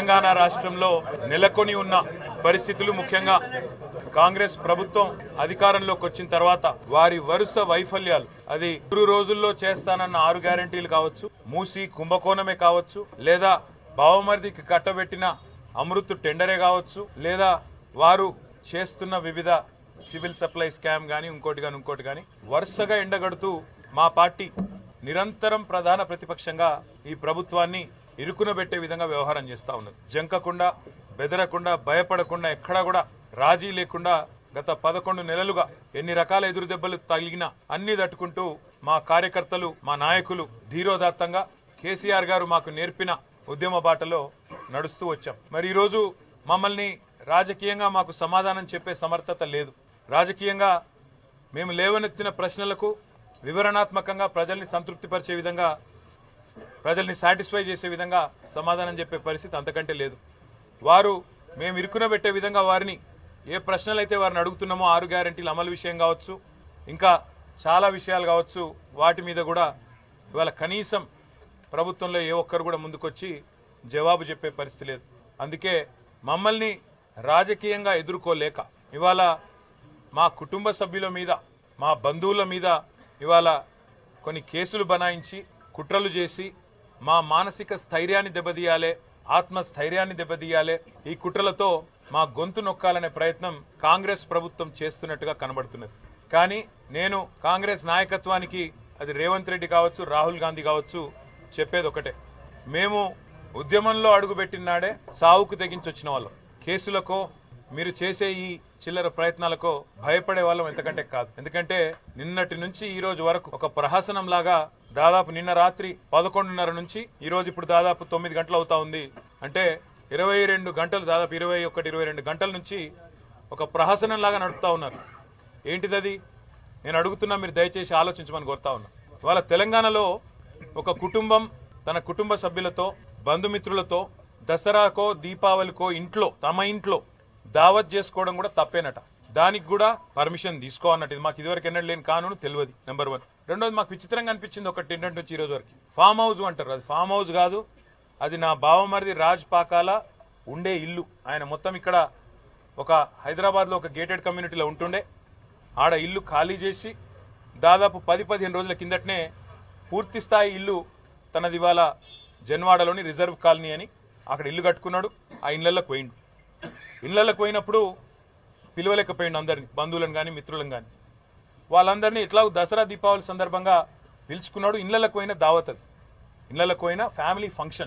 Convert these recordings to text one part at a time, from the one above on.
తెలంగాణ రాష్ట్రంలో నెలకొని ఉన్న పరిస్థితులు ముఖ్యంగా కాంగ్రెస్ ప్రభుత్వం అధికారంలోకి వచ్చిన తర్వాత వారి వరుస వైఫల్యాలు అది మూడు రోజుల్లో చేస్తానన్న ఆరు గ్యారంటీలు కావచ్చు మూసి కుంభకోణమే కావచ్చు లేదా బావమరిదికి కట్టబెట్టిన అమృత్ టెండరే కావచ్చు లేదా వారు చేస్తున్న వివిధ సివిల్ సప్లై స్కామ్ గాని ఇంకోటి గాని ఇంకోటి గాని వరుసగా ఎండగడుతూ మా పార్టీ నిరంతరం ప్రధాన ప్రతిపక్షంగా ఈ ప్రభుత్వాన్ని ఇరుకునబెట్టే విధంగా వ్యవహారం చేస్తా ఉన్నది జంకకుండా బెదరకుండా భయపడకుండా ఎక్కడా కూడా రాజీ లేకుండా గత పదకొండు నెలలుగా ఎన్ని రకాల ఎదురు దెబ్బలు తగిలినా అన్ని తట్టుకుంటూ మా కార్యకర్తలు మా నాయకులు ధీరోదాత్తంగా కేసీఆర్ గారు మాకు నేర్పిన ఉద్యమ బాటలో నడుస్తూ వచ్చాం మరి ఈరోజు మమ్మల్ని రాజకీయంగా మాకు సమాధానం చెప్పే సమర్థత లేదు రాజకీయంగా మేము లేవనెత్తిన ప్రశ్నలకు వివరణాత్మకంగా ప్రజల్ని సంతృప్తిపరిచే విధంగా ప్రజల్ని సాటిస్ఫై చేసే విధంగా సమాధానం చెప్పే పరిస్థితి అంతకంటే లేదు వారు మేము ఇరుకున పెట్టే విధంగా వారిని ఏ ప్రశ్నలు అయితే వారిని అడుగుతున్నామో ఆరు గ్యారంటీల అమలు విషయం కావచ్చు ఇంకా చాలా విషయాలు కావచ్చు వాటి మీద కూడా ఇవాళ కనీసం ప్రభుత్వంలో ఏ ఒక్కరు కూడా ముందుకొచ్చి జవాబు చెప్పే పరిస్థితి లేదు అందుకే మమ్మల్ని రాజకీయంగా ఎదుర్కోలేక ఇవాళ మా కుటుంబ సభ్యుల మీద మా బంధువుల మీద ఇవాళ కొన్ని కేసులు బనాయించి కుట్రలు చేసి మా మానసిక స్థైర్యాన్ని దెబ్బతీయాలే ఆత్మ స్థైర్యాన్ని దెబ్బతీయాలే ఈ కుట్రలతో మా గొంతు నొక్కాలనే ప్రయత్నం కాంగ్రెస్ ప్రభుత్వం చేస్తున్నట్టుగా కనబడుతున్నది కానీ నేను కాంగ్రెస్ నాయకత్వానికి అది రేవంత్ రెడ్డి కావచ్చు రాహుల్ గాంధీ కావచ్చు చెప్పేది ఒకటే మేము ఉద్యమంలో అడుగుపెట్టిన నాడే సావుకు తెగించొచ్చిన వాళ్ళం కేసులకో మీరు చేసే ఈ చిల్లర ప్రయత్నాలకో భయపడే వాళ్ళం ఎంతకంటే కాదు ఎందుకంటే నిన్నటి నుంచి ఈ రోజు వరకు ఒక ప్రహసనం లాగా దాదాపు నిన్న రాత్రి పదకొండున్నర నుంచి ఈ రోజు ఇప్పుడు దాదాపు తొమ్మిది గంటలు అవుతా ఉంది అంటే ఇరవై రెండు గంటలు దాదాపు ఇరవై ఒకటి ఇరవై రెండు గంటల నుంచి ఒక ప్రహసనం లాగా నడుపుతా ఉన్నారు ఏంటిదది నేను అడుగుతున్నా మీరు దయచేసి ఆలోచించమని కోరుతా ఉన్నా ఇవాళ తెలంగాణలో ఒక కుటుంబం తన కుటుంబ సభ్యులతో బంధుమిత్రులతో దసరాకో దీపావళికో ఇంట్లో తమ ఇంట్లో దావత్ చేసుకోవడం కూడా తప్పేనట దానికి కూడా పర్మిషన్ తీసుకోవన్నట్టు ఇది మాకు ఇదివరకు ఎన్నడూ లేని కానూను తెలియదు నెంబర్ వన్ రెండోది మాకు విచిత్రంగా అనిపించింది ఒకటి ఏంటంటే వచ్చి ఈ రోజు వరకు ఫామ్ హౌస్ అంటారు అది ఫామ్ హౌస్ కాదు అది నా బావమరిది రాజ్ పాకాల ఉండే ఇల్లు ఆయన మొత్తం ఇక్కడ ఒక హైదరాబాద్ లో ఒక గేటెడ్ కమ్యూనిటీలో ఉంటుండే ఆడ ఇల్లు ఖాళీ చేసి దాదాపు పది పదిహేను రోజుల కిందటనే పూర్తి స్థాయి ఇల్లు తనది ఇవాళ జన్వాడలోని రిజర్వ్ కాలనీ అని అక్కడ ఇల్లు కట్టుకున్నాడు ఆ ఇళ్లలోకి పోయిండు ఇళ్లలోకి పోయినప్పుడు పిలవలేకపోయిండు అందరిని బంధువులను కానీ మిత్రులను కానీ వాళ్ళందరినీ ఇట్లా దసరా దీపావళి సందర్భంగా పిలుచుకున్నాడు ఇళ్లలోకి పోయిన దావత్ అది ఇళ్లలోకి పోయిన ఫ్యామిలీ ఫంక్షన్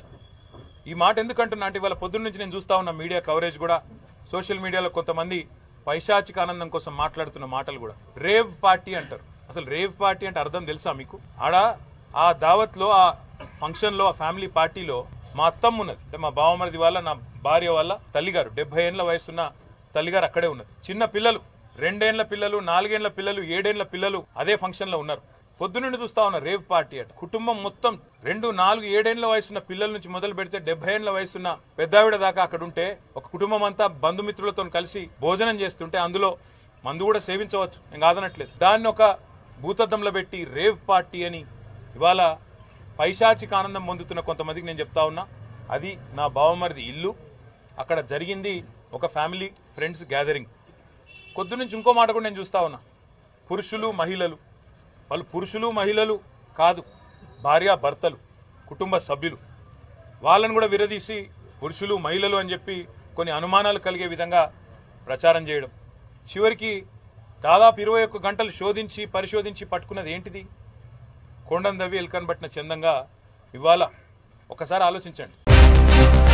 ఈ మాట ఎందుకంటున్నా అంటే ఇవాళ పొద్దున్న నుంచి నేను చూస్తా ఉన్న మీడియా కవరేజ్ కూడా సోషల్ మీడియాలో కొంతమంది పైశాచిక ఆనందం కోసం మాట్లాడుతున్న మాటలు కూడా రేవ్ పార్టీ అంటారు అసలు రేవ్ పార్టీ అంటే అర్థం తెలుసా మీకు ఆడ ఆ దావత్ లో ఆ ఫంక్షన్ లో ఆ ఫ్యామిలీ పార్టీలో మా అత్తమ్మ ఉన్నది అంటే మా బావమరిది వాళ్ళ నా భార్య వాళ్ళ తల్లిగారు డెబ్బై ఏళ్ళ వయసున్న తల్లిగారు అక్కడే ఉన్నది చిన్న పిల్లలు రెండేళ్ల పిల్లలు నాలుగేళ్ల పిల్లలు ఏడేళ్ల పిల్లలు అదే ఫంక్షన్ లో ఉన్నారు పొద్దునుండి చూస్తా ఉన్నారు రేవ్ పార్టీ అట కుటుంబం మొత్తం రెండు నాలుగు ఏడేళ్ల వయసున్న పిల్లల నుంచి మొదలు పెడితే డెబ్బై ఏళ్ల వయసున్న పెద్దావిడ దాకా అక్కడ ఉంటే ఒక కుటుంబం అంతా బంధుమిత్రులతో కలిసి భోజనం చేస్తుంటే అందులో మందు కూడా సేవించవచ్చు నేను కాదనట్లేదు దాన్ని ఒక భూతద్దంలో పెట్టి రేవ్ పార్టీ అని ఇవాళ పైశాచిక ఆనందం పొందుతున్న కొంతమందికి నేను చెప్తా ఉన్నా అది నా బావమరిది ఇల్లు అక్కడ జరిగింది ఒక ఫ్యామిలీ ఫ్రెండ్స్ గ్యాదరింగ్ కొద్ది నుంచి ఇంకో మాట కూడా నేను చూస్తా ఉన్నా పురుషులు మహిళలు వాళ్ళు పురుషులు మహిళలు కాదు భార్య భర్తలు కుటుంబ సభ్యులు వాళ్ళని కూడా విరదీసి పురుషులు మహిళలు అని చెప్పి కొన్ని అనుమానాలు కలిగే విధంగా ప్రచారం చేయడం చివరికి దాదాపు ఇరవై ఒక్క గంటలు శోధించి పరిశోధించి పట్టుకున్నది ఏంటిది కొండం దవ్వి ఎల్కన్ పట్టిన చందంగా ఇవాళ ఒకసారి ఆలోచించండి